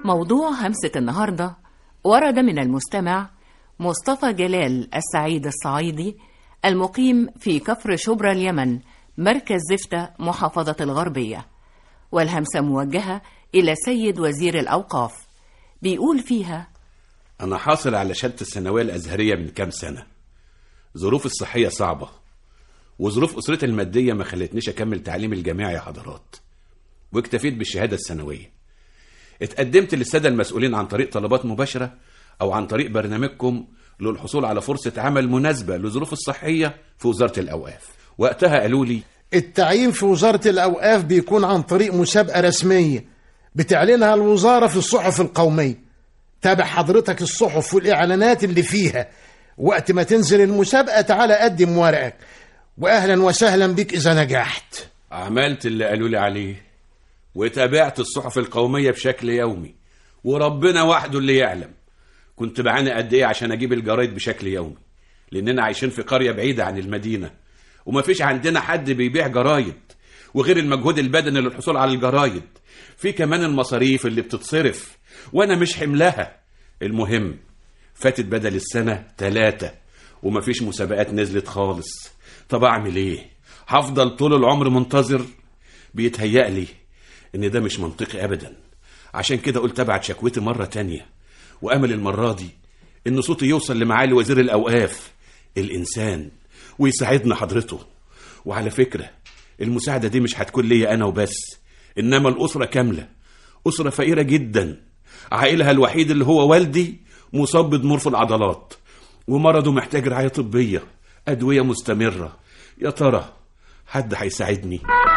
موضوع همسة النهاردة ورد من المستمع مصطفى جلال السعيد الصعيدي المقيم في كفر شبرا اليمن مركز زفتة محافظة الغربية والهمسة موجهة إلى سيد وزير الأوقاف بيقول فيها أنا حاصل على شهادة الثانوية الأزهرية من كام سنة ظروف الصحية صعبة وظروف أسرتي المادية ما خلتنيش أكمل تعليمي الجامعي يا حضرات واكتفيت بالشهادة الثانوية اتقدمت للسادة المسؤولين عن طريق طلبات مباشرة أو عن طريق برنامجكم للحصول على فرصة عمل مناسبة لظروف الصحية في وزارة الأوقاف وقتها قالوا لي التعيين في وزارة الأوقاف بيكون عن طريق مسابقة رسمية بتعلنها الوزارة في الصحف القومية تابع حضرتك الصحف والإعلانات اللي فيها وقت ما تنزل المسابقة تعالى قدم ورقك وأهلا وسهلا بك إذا نجحت عملت اللي قالوا لي عليه وتابعت الصحف القومية بشكل يومي وربنا وحده اللي يعلم كنت بعاني قد ايه عشان اجيب الجرايد بشكل يومي لاننا عايشين في قرية بعيدة عن المدينة ومفيش عندنا حد بيبيع جرايد وغير المجهود البدني للحصول على الجرايد في كمان المصاريف اللي بتتصرف وانا مش حملها المهم فاتت بدل السنة ثلاثة ومفيش مسابقات نزلت خالص طب اعمل ايه هفضل طول العمر منتظر بيتهيألي ان ده مش منطقي ابدا عشان كده قلت ابعت شكوتي مرة تانية وامل المرة دي ان صوتي يوصل لمعالي وزير الاوقاف الانسان ويساعدنا حضرته وعلى فكرة المساعدة دي مش هتكون ليا انا وبس انما الاسرة كاملة اسرة فقيرة جدا عائلها الوحيد اللي هو والدي مصاب بضمور في العضلات ومرضه محتاج رعاية طبية أدوية مستمرة يا ترى حد هيساعدني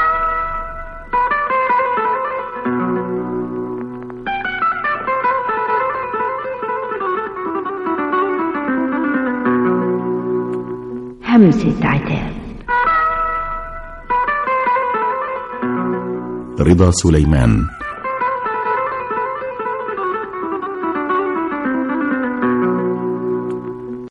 همسة عتاب رضا سليمان